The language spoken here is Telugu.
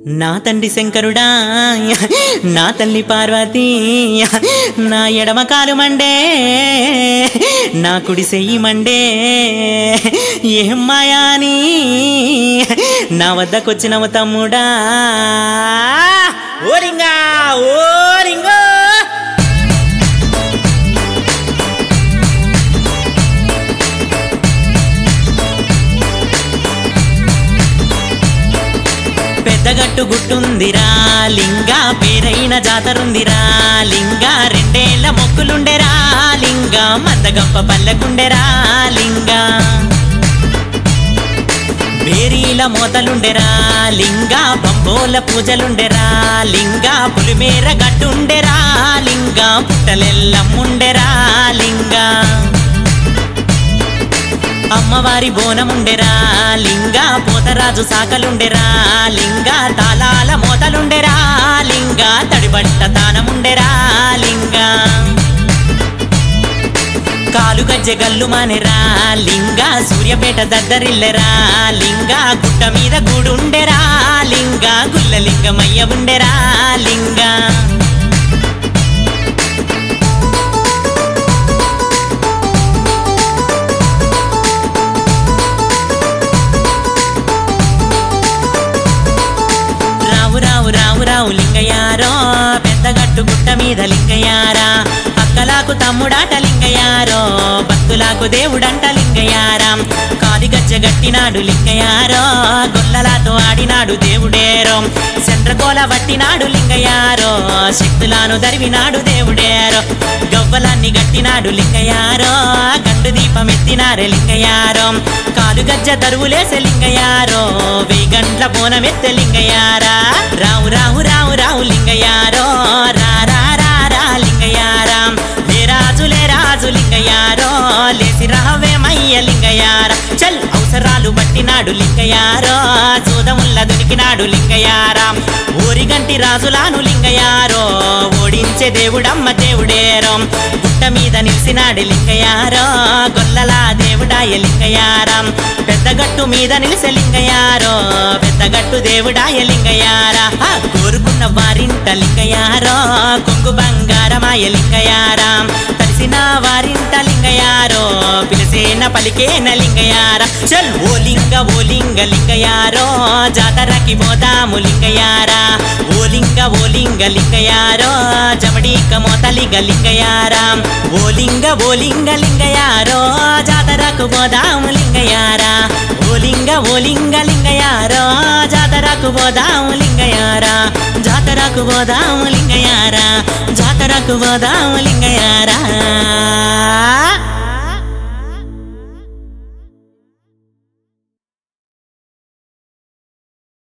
నా తండ్రి శంకరుడా నా తల్లి పార్వతి నా ఎడమ కాలు మండే నా కుడి చెయ్యి మండే ఏం మాయాని నా వద్దకొచ్చినవు తమ్ముడా ఓరింగా ఓరింగో పెద్దగట్టు గుట్టుందిరా లింగా పేరైన జాతరుందిరా లింగా రెండేళ్ల మొక్కులుండెరా లింగా మందగంప పల్లెకుండెరా లింగా బేరీల మోతలుండెరా లింగా బంబోల పూజలుండెరా లింగా పులిమేర గట్టుండెరా లింగా పుట్టలెల్లమ్ముండెరా లింగా అమ్మవారి బోనముండెరా లింగా పోతరాజు సాకలుండెరా లింగా తాళాల మోతలుండెరా లింగా తడిబట్ట తానముండెరా లింగా కాలు గజ్జె గల్లు మానెరా లింగా సూర్యపేట దద్దరిల్లెరా లింగా గుట్ట మీద గూడుండెరా లింగా గుల్ల లింగమయ్య ఉండెరా లింగా రావు రావు రావు రావు లింగయారో పెద్దగట్టు గుట్ట మీద లింగయారా అక్కలాకు తమ్ముడాట లింగయారో భక్తులకు దేవుడంట లింగయారా కాలిగజ్జ గట్టినాడు లింగయారో గొల్లలాతో ఆడినాడు దేవుడేరో చంద్రకోల వట్టినాడు లింగయారో శక్తులను దరివినాడు దేవుడేరో గవ్వలాన్ని గట్టినాడు లింగయారో గండు దీపం ఎత్తినారే లింగయారో కాలు గజ్జ దరువులేసే లింగయారో వెయ్యి గంటల బోనమెత్తే లింగయారా రావు రావు రావు రావు లింగయారో రా రా రా రా లింగయారా లే రాజు లే రాజు లింగయారో లేసి రావే మయ్య లింగయారా చల్ అవసరాలు బట్టినాడు లింగయారో చూదముల్ల దునికినాడు లింగయారా ఊరిగంటి రాజులాను లింగయారో ఓడించే దేవుడమ్మ దేవుడేరో గుట్ట మీద నిలిసినాడు లింగయారో గొల్లలా దేవుడాయ లింగయారం పెద్దగట్టు మీద నిలిసే లింగయారో పెద్దగట్టు దేవుడాయ లింగయారా ఆ, కోరుకున్న వారింట లింగయారో కొంగు బంగారమాయ లింగయారం తలిసిన వారింట లింగయారో పిలిసేన పలికేన లింగయార చల్ ఓ లింగ ఓ లింగ లింగయారో జాతరకి పోదాము లింగయారా ఓ లింగ ఓ లింగ లింగయారో జమడీక మోతలిగ లింగయారా ఓ లింగ ఓ లింగ లింగయారో జాతరకు పోదాము లింగయారా ఓ లింగ ఓ లింగ లింగయారో జాతరకు పోదాము లింగయారా జాతరకు పోదాము లింగయారా జాతరకు పోదాము లింగయారా